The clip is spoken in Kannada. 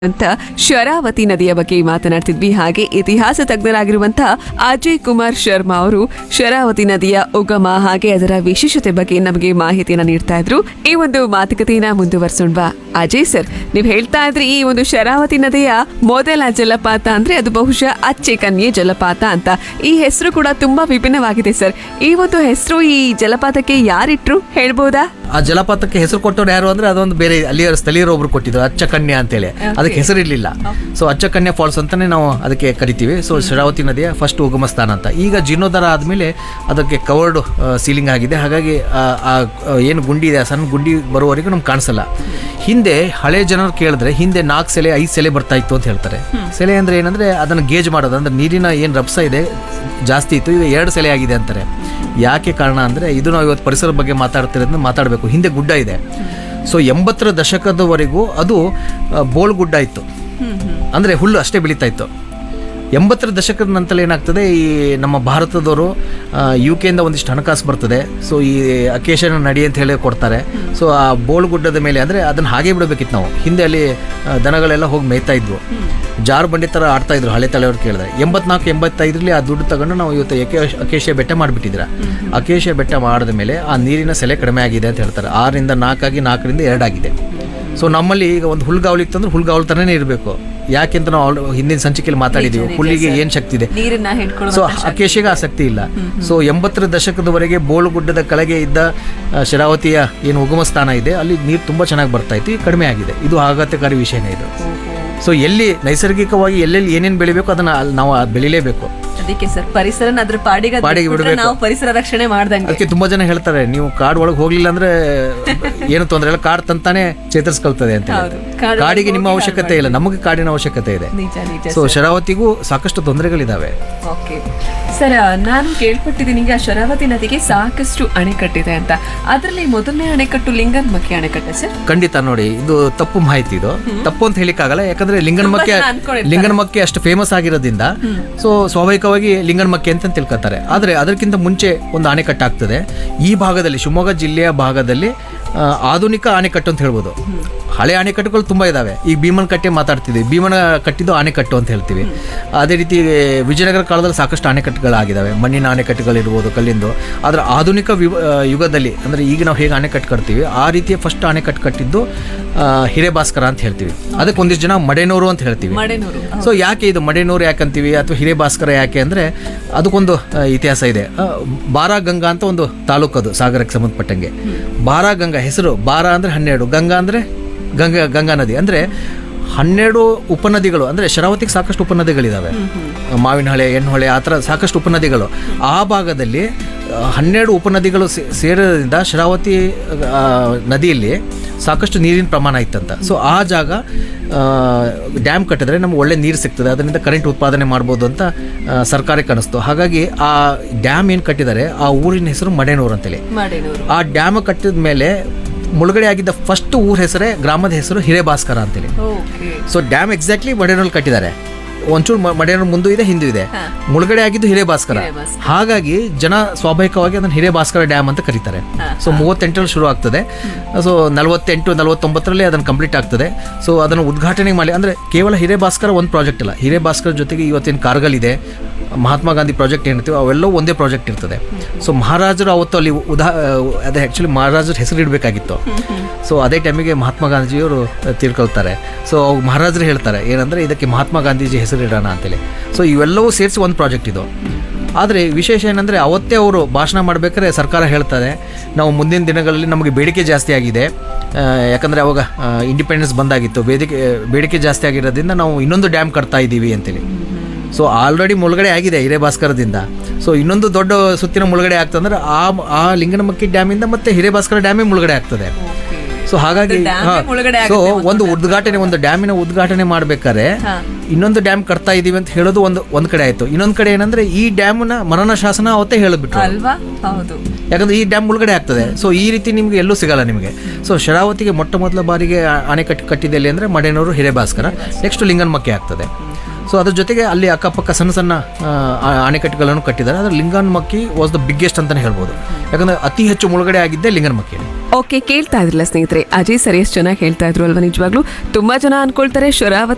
ಅಂತ ಶರಾವತಿ ನದಿಯ ಬಗ್ಗೆ ಮಾತನಾಡ್ತಿದ್ವಿ ಹಾಗೆ ಇತಿಹಾಸ ತಜ್ಞರಾಗಿರುವಂತಹ ಅಜಯ್ ಕುಮಾರ್ ಶರ್ಮಾ ಅವರು ಶರಾವತಿ ನದಿಯ ಉಗಮ ಹಾಗೆ ಅದರ ವಿಶೇಷತೆ ಬಗ್ಗೆ ನಮಗೆ ಮಾಹಿತಿಯನ್ನ ನೀಡ್ತಾ ಇದ್ರು ಈ ಒಂದು ಮಾತುಕತೆಯನ್ನ ಮುಂದುವರ್ಸೋಣವಾ ಅಜಯ್ ಸರ್ ನೀವು ಹೇಳ್ತಾ ಇದ್ರಿ ಈ ಒಂದು ಶರಾವತಿ ನದಿಯ ಮೊದಲ ಜಲಪಾತ ಅಂದ್ರೆ ಅದು ಬಹುಶಃ ಅಚ್ಚೆ ಕನ್ಯೆ ಜಲಪಾತ ಅಂತ ಈ ಹೆಸರು ಕೂಡ ತುಂಬಾ ವಿಭಿನ್ನವಾಗಿದೆ ಸರ್ ಈ ಒಂದು ಹೆಸರು ಈ ಜಲಪಾತಕ್ಕೆ ಯಾರಿಟ್ರು ಹೇಳ್ಬೋದಾ ಆ ಜಲಪಾತಕ್ಕೆ ಹೆಸರು ಕೊಟ್ಟವ್ರು ಯಾರು ಅಂದ್ರೆ ಅದೊಂದು ಬೇರೆ ಅಲ್ಲಿಯ ಸ್ಥಳೀಯರು ಒಬ್ರು ಕೊಟ್ಟಿದ್ರು ಅಚ್ಚ ಕನ್ಯಾ ಅಂತೇಳಿ ಅದಕ್ಕೆ ಹೆಸರು ಇರ್ಲಿಲ್ಲ ಸೊ ಅಚ್ಚ ಕನ್ಯಾ ಫಾಲ್ಸ್ ಅಂತಾನೆ ನಾವು ಅದಕ್ಕೆ ಕರಿತೀವಿ ಸೊ ಶರಾವತಿ ನದಿಯ ಫಸ್ಟ್ ಉಗಮ ಸ್ಥಾನ ಅಂತ ಈಗ ಜೀರ್ಣೋದ್ಧಾರ ಆದ್ಮೇಲೆ ಅದಕ್ಕೆ ಕವರ್ಡ್ ಸೀಲಿಂಗ್ ಆಗಿದೆ ಹಾಗಾಗಿ ಆ- ಆ ಆ ಏನು ಗುಂಡಿ ಇದೆ ಆ ಸಣ್ಣ ಗುಂಡಿ ಬರುವವರೆಗೂ ನಮ್ಗೆ ಕಾಣಿಸಲ್ಲ ಹಿಂದೆ ಹಳೆ ಜನರು ಕೇಳಿದ್ರೆ ಹಿಂದೆ ನಾಲ್ಕು ಸೆಲೆ ಐದು ಸೆಲೆ ಬರ್ತಾ ಇತ್ತು ಅಂತ ಹೇಳ್ತಾರೆ ಸೆಲೆ ಅಂದ್ರೆ ಏನಂದ್ರೆ ಅದನ್ನು ಗೇಜ್ ಮಾಡೋದು ಅಂದ್ರೆ ನೀರಿನ ಏನು ರಭಸ ಇದೆ ಜಾಸ್ತಿ ಇತ್ತು ಈಗ ಎರಡು ಸೆಲೆ ಆಗಿದೆ ಅಂತಾರೆ ಯಾಕೆ ಕಾರಣ ಅಂದರೆ ಇದು ನಾವು ಇವತ್ತು ಪರಿಸರ ಬಗ್ಗೆ ಮಾತಾಡ್ತಿರೋದನ್ನ ಮಾತಾಡಬೇಕು ಹಿಂದೆ ಗುಡ್ಡ ಇದೆ ಸೊ ಎಂಬತ್ತರ ದಶಕದವರೆಗೂ ಅದು ಆ, ಬೋಳ್ ಗುಡ್ಡ ಇತ್ತು ಅಂದರೆ ಹುಲ್ಲು ಅಷ್ಟೇ ಬೆಳೀತಾ ಇತ್ತು ಎಂಬತ್ತರ ದಶಕದ ನಂತರ ಏನಾಗ್ತದೆ ಈ ನಮ್ಮ ಭಾರತದವರು ಯು ಕೆಯಿಂದ ಒಂದಿಷ್ಟು ಹಣಕಾಸು ಬರ್ತದೆ ಸೊ ಈ ಅಕೇಶನ್ ನಡಿ ಅಂತ ಹೇಳಿ ಕೊಡ್ತಾರೆ ಸೊ ಆ ಬೋಳ್ ಗುಡ್ಡದ ಮೇಲೆ ಅಂದರೆ ಅದನ್ನು ಹಾಗೆ ಬಿಡಬೇಕಿತ್ತು ನಾವು ಹಿಂದೆ ಅಲ್ಲಿ ಆ, ದನಗಳೆಲ್ಲ ಹೋಗಿ ಮೇಯ್ತಾ ಇದ್ವು ಜಾರು ಬಂಡಿ ಥರ ಆಡ್ತಾ ಇದ್ರು ಹಳೆ ತಲೆಯವ್ರು ಕೇಳಿದ್ರೆ ಎಂಬತ್ನಾಲ್ಕು ಎಂಬತ್ತೈದರಲ್ಲಿ ಆ ದುಡ್ಡು ತಗೊಂಡು ನಾವು ಇವತ್ತು ಏಕೆ ಅಕೇಶಿಯ ಬೆಟ್ಟ ಮಾಡಿಬಿಟ್ಟಿದ್ರ ಅಕೇಶಿಯ ಬೆಟ್ಟ ಮಾಡಿದ ಮೇಲೆ ಆ ನೀರಿನ ಸೆಲೆ ಕಡಿಮೆ ಆಗಿದೆ ಅಂತ ಹೇಳ್ತಾರೆ ಆರರಿಂದ ನಾಲ್ಕಾಗಿ ನಾಲ್ಕರಿಂದ ಎರಡಾಗಿದೆ ಸೊ ನಮ್ಮಲ್ಲಿ ಈಗ ಒಂದು ಹುಲ್ಗಾವಲಿ ಇತ್ತು ಅಂದ್ರೆ ಹುಲ್ಗಾವಲ್ ಥರನೇ ಇರಬೇಕು ಯಾಕೆಂತ ನಾವು al- ಹಿಂದಿನ ಸಂಚಿಕೆಯಲ್ಲಿ ಮಾತಾಡಿದ್ದೀವಿ ಹುಲ್ಲಿಗೆ ಏನು ಶಕ್ತಿ ಇದೆ ನೀರನ್ನ ಹಿಡ್ಕೊಳ್ಳೋ ಸೊ ಅಕೇಶಿಗೆ ಆಸಕ್ತಿ ಇಲ್ಲ ಸೊ ಎಂಬತ್ತರ ದಶಕದವರೆಗೆ ಬೋಳುಗುಡ್ಡದ ಕೆಳಗೆ ಇದ್ದ ಆ, ಶರಾವತಿಯ ಏನು ಉಗಮ ಸ್ಥಾನ ಇದೆ ಅಲ್ಲಿ ನೀರು ತುಂಬ ಚೆನ್ನಾಗಿ ಬರ್ತಾ ಇತ್ತು ಈಗ ಕಡಿಮೆ ಆಗಿದೆ ಇದು ಆಘಾತಕಾರಿ ವಿಷಯನೇ ಇದು ಸೊ ಎಲ್ಲಿ ನೈಸರ್ಗಿಕವಾಗಿ ಎಲ್ಲೆಲ್ಲಿ ಏನೇನು ಬೆಳಿಬೇಕು ಅದನ್ನ ಅಲ್ಲಿ ನಾವು ಅದ್ ಬೆಳಿಲೇಬೇಕು ಅದಕ್ಕೆ ಸರ್ ಪರಿಸರನ ಅದ್ರ ಪಾಡಿಗೆ ಅದ್ ಪಾಡಿಗೆ ಬಿಟ್ಬಿಟ್ರೆ ಬಿಡ್ಬೇಕು. ನಾವು ಪರಿಸರ ರಕ್ಷಣೆ ಮಾಡ್ದಂಗೆ ಅದಕ್ಕೆ ತುಂಬಾ ಜನ ಹೇಳ್ತಾರೆ ನೀವು ಕಾಡ್ ಒಳಗೆ ಹೋಗ್ಲಿಲ್ಲ ಅಂದ್ರೆ ಏನು ತೊಂದರೆ ಇಲ್ಲ ಕಾಡ್ ತಂತಾನೆ ಚೇತರಿಸ್ಕೊಳ್ತದೆ ಅಂತ ಹೌದು. ಕಾಡ್ ಕಾಡಿಗೆ ಒಳಗ್ ನಿಮ್ಮ ಹೋಗಿ ಅವಶ್ಯಕತೆ ಇಲ್ಲ ನಮಗೆ ಕಾಡಿನ ಅವಶ್ಯಕತೆ ಇದೆ ನಿಜ ನಿಜ ಸೊ ಶರಾವತಿಗೂ ಸಾಕಷ್ಟು ತೊಂದರೆಗಳಿದಾವೆ ಓಕೆ ಸರ್ ನಾನು ಕೇಳ್ಪಟ್ಟಿದ್ದೀನಿ ಈಗ ಶರಾವತಿ ನದಿಗೆ ಸಾಕಷ್ಟು ಅಣೆಕಟ್ಟಿದೆ ಅಂತ ಅದರಲ್ಲಿ ಮೊದಲನೇ ಅಣೆಕಟ್ಟು ಲಿಂಗನ್ಮಕ್ಕಿ ಅಣೆಕಟ್ಟೆ ಸರ್ ಖಂಡಿತ ನೋಡಿ ಇದು ತಪ್ಪು ಮಾಹಿತಿ ಇದು ತಪ್ಪು ಅಂತ ಹೇಳಿಕ್ಕಾಗಲ್ಲ ಯಾಕಂದ್ರೆ ಲಿಂಗನಮಕ್ಕೆ ಜನ ಅನ್ಕೊಂಡಿರ್ತಾರೆ. ಲಿಂಗನಮಕ್ಕೆ ಅಷ್ಟು ಫೇಮಸ್ ಆಗಿರೋದ್ರಿಂದ ಸೊ ಸ್ವಾಭಾವಿಕವಾಗಿ ಲಿಂಗನಮಕ್ಕೆ ಅಂತ ತಿಳ್ಕೊತಾರೆ ಆದ್ರೆ ಅದಕ್ಕಿಂತ ಮುಂಚೆ ಒಂದು ಅಣೆಕಟ್ಟು ಆಗ್ತದೆ ಈ ಭಾಗದಲ್ಲಿ ಶಿವಮೊಗ್ಗ ಜಿಲ್ಲೆಯ ಭಾಗದಲ್ಲಿ ಆ, ಆಧುನಿಕ ಅಣೆಕಟ್ಟು ಅಂತ ಹೇಳ್ಬೋದು ಹಳೆ ಅಣೆಕಟ್ಟುಗಳು ತುಂಬಾ ಇದಾವೆ ಈಗ ಭೀಮನ ಕಟ್ಟೆ ಮಾತಾಡ್ತಿದ್ವಿ ಭೀಮನ ಕಟ್ಟಿದ್ದು ಅಣೆಕಟ್ಟು ಅಂತ ಹೇಳ್ತೀವಿ ಅದೇ ರೀತಿ ವಿಜಯನಗರ ಕಾಲದಲ್ಲಿ ಸಾಕಷ್ಟು ಅಣೆಕಟ್ಟುಗಳಾಗಿದ್ದಾವೆ ಮಣ್ಣಿನ ಅಣೆಕಟ್ಟುಗಳಿರ್ಬೋದು ಕಲ್ಲಿಂದು ಆದ್ರೆ ಆಧುನಿಕ ವಿವ- ಆ, ಯುಗದಲ್ಲಿ ಅಂದ್ರೆ ಈಗ ನಾವು ಹೇಗೆ ಅಣೆಕಟ್ಟು ಕಟ್ತೀವಿ ಆ ರೀತಿಯ ಫಸ್ಟ್ ಅಣೆಕಟ್ಟು ಕಟ್ಟಿದ್ದು ಆ, ಹಿರೇಭಾಸ್ಕರ ಅಂತ ಹೇಳ್ತೀವಿ ಅದಕ್ಕೆ ಒಂದಿಷ್ಟು ಜನ ಮಡೆನೂರು ಅಂತ ಹೇಳ್ತೀವಿ ಮಡೆನೂರು ಸೊ ಯಾಕೆ ಇದು ಮಡೆನೂರು ಯಾಕಂತೀವಿ ಅಥವಾ ಹಿರೇಭಾಸ್ಕರ ಯಾಕೆ ಅಂದರೆ ಅದಕ್ಕೊಂದು ಆ, ಇತಿಹಾಸ ಇದೆ ಆ, ಬಾರಾಗಂಗಾ ಅಂತ ಒಂದು ತಾಲೂಕು ಅದು ಸಾಗರಕ್ಕೆ ಸಂಬಂಧಪಟ್ಟಂಗೆ ಬಾರಾಗಂಗಾ ಹೆಸರು ಬಾರ ಅಂದರೆ ಹನ್ನೆರಡು ಗಂಗಾ ಅಂದರೆ ಗಂಗಾ ಗಂಗಾ ನದಿ ಅಂದರೆ ಹನ್ನೆರಡು ಉಪನದಿಗಳು ಅಂದರೆ ಶರಾವತಿಗೆ ಸಾಕಷ್ಟು ಉಪನದಿಗಳಿದ್ದಾವೆ ಮಾವಿನಹೊಳೆ ಎಣ್ಣಹೊಳೆ ಆ ಥರ ಸಾಕಷ್ಟು ಉಪನದಿಗಳು ಆ ಭಾಗದಲ್ಲಿ ಆ, ಹನ್ನೆರಡು ಉಪನದಿಗಳು ಸೇ- ಸೇರೋದ್ರಿಂದ ಶರಾವತಿ ಆ, ನದಿಯಲ್ಲಿ ಸಾಕಷ್ಟು ನೀರಿನ ಪ್ರಮಾಣ ಇತ್ತಂತ ಸೊ ಆ ಜಾಗ ಡ್ಯಾಮ್ ಕಟ್ಟಿದ್ರೆ ನಮ್ಗೆ ಒಳ್ಳೆ ನೀರು ಸಿಗ್ತದೆ ಅದರಿಂದ ಕರೆಂಟ್ ಉತ್ಪಾದನೆ ಮಾಡ್ಬೋದು ಅಂತ ಆ, ಸರ್ಕಾರಕ್ಕೆ ಅನಿಸ್ತು ಹಾಗಾಗಿ ಆ ಡ್ಯಾಮ್ ಏನು ಕಟ್ಟಿದ್ದಾರೆ ಆ ಊರಿನ ಹೆಸರು ಮಡೇನೂರು ಅಂತೇಳಿ ಮಡೆನೂರು ಆ ಡ್ಯಾಮ್ ಕಟ್ಟಿದ ಮೇಲೆ ಮುಳುಗಡೆ ಆಗಿದ್ದ ಫಸ್ಟ್ ಊರ ಹೆಸರೇ ಗ್ರಾಮದ ಹೆಸರು ಹಿರೇಭಾಸ್ಕರ ಅಂತೇಳಿ ಓಕೆ ಸೊ ಡ್ಯಾಮ್ ಎಕ್ಸಾಕ್ಟ್ಲಿ ಮಡೇನೂರಲ್ಲಿ ಕಟ್ಟಿದ್ದಾರೆ ಒಂಚೂರು ಮ- ಮಡೇನೂರು ಮುಂದೆ ಇದೆ ಹಿಂದೂ ಇದೆ ಮುಳುಗಡೆ ಆಗಿದ್ದು ಹಿರೇಭಾಸ್ಕರ ಹಿರೇಭಾಸ್ಕರ. ಹಾಗಾಗಿ ಜನ ಸ್ವಾಭಾವಿಕವಾಗಿ ಅದನ್ನು ಹಿರೇಭಾಸ್ಕರ ಡ್ಯಾಮ್ ಅಂತ ಕರೀತಾರೆ ಸೊ ಮೂವತ್ತೆಂಟರಲ್ಲಿ ಶುರು ಆಗ್ತದೆ ಸೊ ನಲವತ್ತೆಂಟು ನಲವತ್ತೊಂಬತ್ತರಲ್ಲಿ ಅದನ್ನು ಕಂಪ್ಲೀಟ್ ಆಗ್ತದೆ ಸೊ ಅದನ್ನು ಉದ್ಘಾಟನೆ ಮಾಡಿ ಅಂದರೆ ಕೇವಲ ಹಿರೇಭಾಸ್ಕರ ಒಂದು ಪ್ರಾಜೆಕ್ಟ್ ಇಲ್ಲ ಹಿರೇಭಾಸ್ಕರ್ ಜೊತೆಗೆ ಇವತ್ತಿನ ಕಾರ್ಗಲ್ ಇದೆ ಮಹಾತ್ಮ ಗಾಂಧಿ ಪ್ರಾಜೆಕ್ಟ್ ಏನಿರ್ತೀವಿ ಅವೆಲ್ಲವೂ ಒಂದೇ ಪ್ರಾಜೆಕ್ಟ್ ಇರ್ತದೆ ಸೊ ಮಹಾರಾಜರು ಅವತ್ತು ಅಲ್ಲಿ ಉದಾ ಅದೇ ಆ್ಯಕ್ಚುಲಿ ಮಹಾರಾಜರ ಹೆಸರು ಇಡಬೇಕಾಗಿತ್ತು ಸೊ ಅದೇ ಟೈಮಿಗೆ ಮಹಾತ್ಮ ಗಾಂಧಿಯವರು ತಿಳ್ಕೊಳ್ತಾರೆ ಸೊ ಮಹಾರಾಜರು ಹೇಳ್ತಾರೆ ಏನಂದರೆ ಇದಕ್ಕೆ ಮಹಾತ್ಮ ಗಾಂಧೀಜಿ ಹೆಸರು ಇಡೋಣ ಅಂತೇಳಿ ಸೊ ಇವೆಲ್ಲವೂ ಸೇರಿಸಿ ಒಂದು ಪ್ರಾಜೆಕ್ಟ್ ಇದು ಆದರೆ ವಿಶೇಷ ಏನಂದರೆ ಅವತ್ತೇ ಅವರು ಭಾಷಣ ಮಾಡಬೇಕಾದ್ರೆ ಸರ್ಕಾರ ಹೇಳ್ತಾರೆ ನಾವು ಮುಂದಿನ ದಿನಗಳಲ್ಲಿ ನಮಗೆ ಬೇಡಿಕೆ ಜಾಸ್ತಿ ಆಗಿದೆ ಆ, ಯಾಕಂದರೆ ಅವಾಗ ಇಂಡಿಪೆಂಡೆನ್ಸ್ ಬಂದಾಗಿತ್ತು ಬೇಡಿಕೆ ಬೇಡಿಕೆ ಜಾಸ್ತಿ ಆಗಿರೋದ್ರಿಂದ ನಾವು ಇನ್ನೊಂದು ಡ್ಯಾಮ್ ಕಟ್ತಾ ಇದ್ದೀವಿ ಅಂತೇಳಿ ಸೊ ಆಲ್ರೆಡಿ ಮುಳುಗಡೆ ಆಗಿದೆ ಹಿರೇಭಾಸ್ಕರದಿಂದ ಸೊ ಇನ್ನೊಂದು ದೊಡ್ಡ ಸುತ್ತಿನ ಮುಳುಗಡೆ ಆಗ್ತಂದ್ರೆ ಆ ಆ ಲಿಂಗನಮಕ್ಕಿ ಡ್ಯಾಮಿಂದ ಮತ್ತೆ ಹಿರೇಭಾಸ್ಕರ ಡ್ಯಾಮೇ ಮುಳುಗಡೆ ಆಗ್ತದೆ ಸೊ ಹಾಗಾಗಿ ಅದು ಡ್ಯಾಮೇ ಹಾ, ಮುಳುಗಡೆ ಸೊ ಆಗುತ್ತೆ ಒಂದು ಉದ್ಘಾಟನೆ ಒಂದು ಡ್ಯಾಮಿನ ಉದ್ಘಾಟನೆ ಮಾಡ್ಬೇಕಾದ್ರೆ ಹಾ. ಇನ್ನೊಂದು ಡ್ಯಾಮ್ ಕಟ್ತಾ ಇದೀವಿ ಅಂತ ಹೇಳೋದು ಒಂದು ಒಂದ್ ಕಡೆ ಆಯ್ತು ಇನ್ನೊಂದ್ ಕಡೆ ಏನಂದ್ರೆ ಈ ಡ್ಯಾಮ್ನ ಮರಣ ಶಾಸನ ಅವತ್ತೇ ಹೇಳಿಬಿಟ್ರು ಅಲ್ವಾ ಹೌದು ಯಾಕಂದ್ರೆ ಈ ಡ್ಯಾಮ್ ಮುಳುಗಡೆ ಆಗ್ತದೆ ಸೊ ಈ ರೀತಿ ನಿಮ್ಗೆ ಎಲ್ಲೂ ಸಿಗಲ್ಲ ನಿಮಗೆ ಸೊ ಶರಾವತಿಗೆ ಮೊಟ್ಟ ಮೊದಲ ಬಾರಿಗೆ ಆ- ಅಣೆಕಟ್ಟು ಕಟ್ಟಿದೆ ಎಲ್ಲಿ ಅಂದ್ರೆ ಮಡೇನೂರು ಹಿರೇಭಾಸ್ಕರ ನೆಕ್ಸ್ಟ್ ಲಿಂಗನ್ಮಕ್ಕೆ ಆಗ್ತದೆ ಸೊ ಅದ್ರ ಜೊತೆಗೆ ಅಲ್ಲಿ ಅಕ್ಕಪಕ್ಕ ಸಣ್ಣ ಸಣ್ಣ ಆ, ಆ- ಅಣೆಕಟ್ಟುಗಳನ್ನು ಕಟ್ಟಿದ್ದಾರೆ ಅದ್ರ ಲಿಂಗನ್ಮಕ್ಕಿ ವಾಸ್ ದ ಬಿಗ್ಗೆಸ್ಟ್ ಅಂತಾನೆ ಹೇಳ್ಬೋದು ಯಾಕಂದ್ರೆ ಅತಿ ಹೆಚ್ಚು ಮುಳುಗಡೆ ಆಗಿದ್ದೆ ಲಿಂಗನ್ಮಕ್ಕಿ ಓಕೆ ಕೇಳ್ತಾ ಇದ್ರಲ್ಲ ಸ್ನೇಹಿತರೆ ಅಜಯ್ ಸರ್ ಎಷ್ಟು ಚೆನ್ನಾಗಿ ಹೇಳ್ತಾ ಇದ್ರು ಅಲ್ವಾ ನಿಜವಾಗ್ಲೂ ತುಂಬಾ ಜನ ಅನ್ಕೊಳ್ತಾರೆ ಶರಾವತಿ